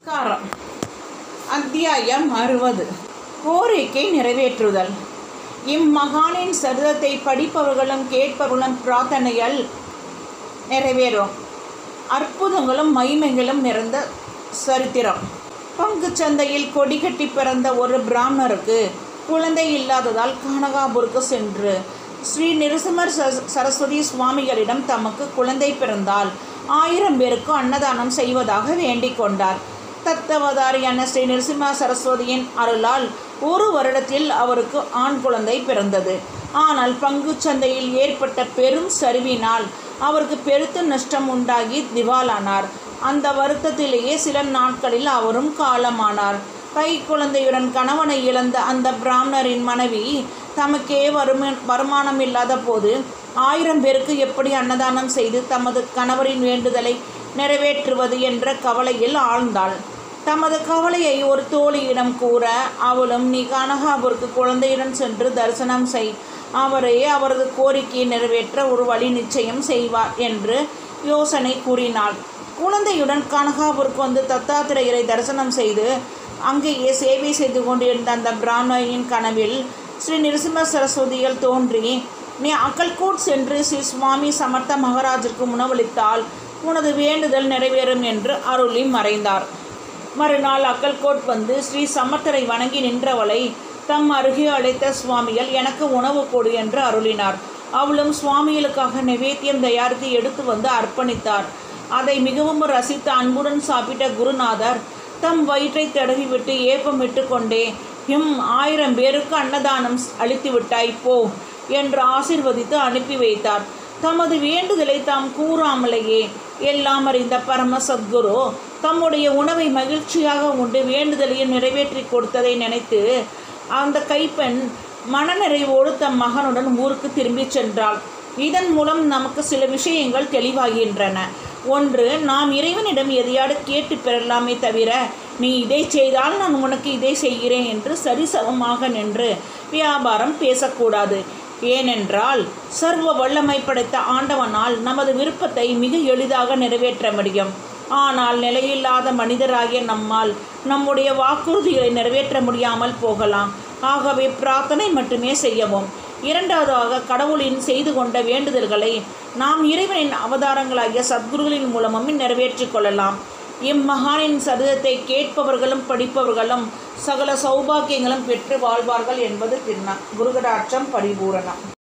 நமஸ்காரம் அத்தியாயம் அறுபது கோரிக்கை நிறைவேற்றுதல் இம்மகானின் சரிதத்தை படிப்பவர்களும் கேட்பவர்களும் பிரார்த்தனையால் நிறைவேறும் அற்புதங்களும் மகிமைகளும் நிறைந்த சரித்திரம் பங்குச் சந்தையில் கொடி கட்டி பிறந்த ஒரு பிராமணருக்கு குழந்தை இல்லாததால் கனகாபுருக்கு சென்று ஸ்ரீ நிருசிம்மர் சர- சரஸ்வதி சுவாமிகளிடம் தமக்கு குழந்தை பிறந்தால் ஆயிரம் பேருக்கு அன்னதானம் செய்வதாக வேண்டிக் கொண்டார் தத்தவதாரியான ஸ்ரீ நிருசிம்ம சரஸ்வதியின் அருளால் ஒரு வருடத்தில் அவருக்கு ஆண் குழந்தை பிறந்தது ஆனால் பங்குச் சந்தையில் ஏற்பட்ட பெரும் சரிவினால் அவருக்கு பெருத்த நஷ்டம் உண்டாகி திவாலானார் அந்த வருத்தத்திலேயே சில நாட்களில் அவரும் காலமானார் கை குழந்தையுடன் கணவனை இழந்த அந்த பிராமணரின் மனைவி தமக்கே வரும வருமானம் இல்லாத போது ஆயிரம் பேருக்கு எப்படி அன்னதானம் செய்து தமது கணவரின் வேண்டுதலை நிறைவேற்றுவது என்ற கவலையில் ஆழ்ந்தாள் தமது கவலையை ஒரு தோழியிடம் கூற அவளும் நீ கனகாபுருக்கு குழந்தையுடன் சென்று தரிசனம் செய் அவரே அவரது கோரிக்கையை நிறைவேற்ற ஒரு வழி நிச்சயம் செய்வார் என்று யோசனை கூறினாள் குழந்தையுடன் கனகாபுருக்கு வந்து தத்தாத்திரேயரை தரிசனம் செய்து அங்கேயே சேவை செய்து கொண்டிருந்த அந்த பிராமணரின் கனவில் ஸ்ரீ நிருசிம்ம சரஸ்வதிகள் தோன்றி நீ அக்கல்கோட் சென்று ஸ்ரீ சுவாமி சமர்த்த மகாராஜருக்கு உணவளித்தால் உனது வேண்டுதல் நிறைவேறும் என்று அருளி மறைந்தார் மறுநாள் அக்கல்கோட் வந்து ஸ்ரீ சமர்த்தரை வணங்கி நின்றவளை தம் அருகே அழைத்த சுவாமிகள் எனக்கு உணவு கொடு என்று அருளினார் அவளும் சுவாமிகளுக்காக நிவேத்தியம் தயாரித்து எடுத்து வந்து அர்ப்பணித்தார் அதை மிகவும் ரசித்து அன்புடன் சாப்பிட்ட குருநாதர் தம் வயிற்றை தடவிவிட்டு ஏப்பமிட்டு கொண்டே ஹிம் ஆயிரம் பேருக்கு அன்னதானம் அளித்து விட்டாய் போ என்று ஆசிர்வதித்து அனுப்பி வைத்தார் தமது வேண்டுதலை தாம் கூறாமலேயே எல்லாம் அறிந்த பரம சத்குரு தம்முடைய உணவை மகிழ்ச்சியாக உண்டு வேண்டுதலையும் நிறைவேற்றி கொடுத்ததை நினைத்து அந்த கைப்பெண் மனநிறைவோடு தம் மகனுடன் ஊருக்கு திரும்பிச் சென்றாள் இதன் மூலம் நமக்கு சில விஷயங்கள் தெளிவாகின்றன ஒன்று நாம் இறைவனிடம் எதையாடு கேட்டு பெறலாமே தவிர நீ இதை செய்தால் நான் உனக்கு இதை செய்கிறேன் என்று சரிசமமாக நின்று வியாபாரம் பேசக்கூடாது ஏனென்றால் சர்வ வல்லமை படைத்த ஆண்டவனால் நமது விருப்பத்தை மிக எளிதாக நிறைவேற்ற முடியும் ஆனால் நிலையில்லாத மனிதராகிய நம்மால் நம்முடைய வாக்குறுதிகளை நிறைவேற்ற முடியாமல் போகலாம் ஆகவே பிரார்த்தனை மட்டுமே செய்யவும் இரண்டாவதாக கடவுளின் செய்து கொண்ட வேண்டுதல்களை நாம் இறைவனின் அவதாரங்களாகிய சத்குருகளின் மூலமும் நிறைவேற்றிக் கொள்ளலாம் இம்மகானின் சரிதத்தை கேட்பவர்களும் படிப்பவர்களும் சகல சௌபாக்கியங்களும் பெற்று வாழ்வார்கள் என்பது திண்ணம் குருகடாட்சம் பரிபூரணம்